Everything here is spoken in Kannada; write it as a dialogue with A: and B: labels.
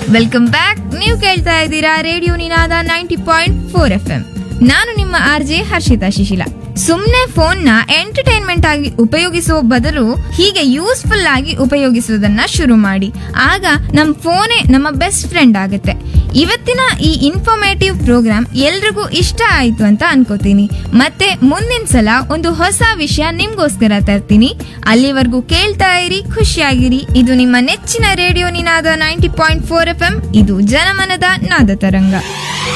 A: ವೆಲ್ಕಮ್ ಬ್ಯಾಕ್ ನೀವು ಕೇಳ್ತಾ ಇದ್ದೀರಾ radio Ninada ninety point four F M ನಾನು ನಿಮ್ಮ ಆರ್ ಜೆ ಹರ್ಷಿತಾ ಶಿಶಿಲ ಸುಮ್ನೆ ಫೋನ್ ನ ಎಂಟರ್ಟೈನ್ಮೆಂಟ್ ಆಗಿ ಉಪಯೋಗಿಸುವ ಬದಲು ಹೀಗೆ ಯೂಸ್ಫುಲ್ ಆಗಿ ಉಪಯೋಗಿಸುವುದನ್ನ ಶುರು ಮಾಡಿ ಆಗ ನಮ್ ಫೋನೇ ನಮ್ಮ ಬೆಸ್ಟ್ ಫ್ರೆಂಡ್ ಆಗುತ್ತೆ ಇವತ್ತಿನ ಈ ಇನ್ಫಾರ್ಮೇಟಿವ್ ಪ್ರೋಗ್ರಾಮ್ ಎಲ್ರಿಗೂ ಇಷ್ಟ ಆಯ್ತು ಅಂತ ಅನ್ಕೋತೀನಿ ಮತ್ತೆ ಮುಂದಿನ ಸಲ ಒಂದು ಹೊಸ ವಿಷಯ ನಿಮ್ಗೋಸ್ಕರ ತರ್ತೀನಿ ಅಲ್ಲಿವರೆಗೂ ಕೇಳ್ತಾ ಇರಿ ಖುಷಿಯಾಗಿರಿ ಇದು ನಿಮ್ಮ ನೆಚ್ಚಿನ radio Ninada ninety point four F M ಇದು ಜನಮನದ ನಾದ ತರಂಗ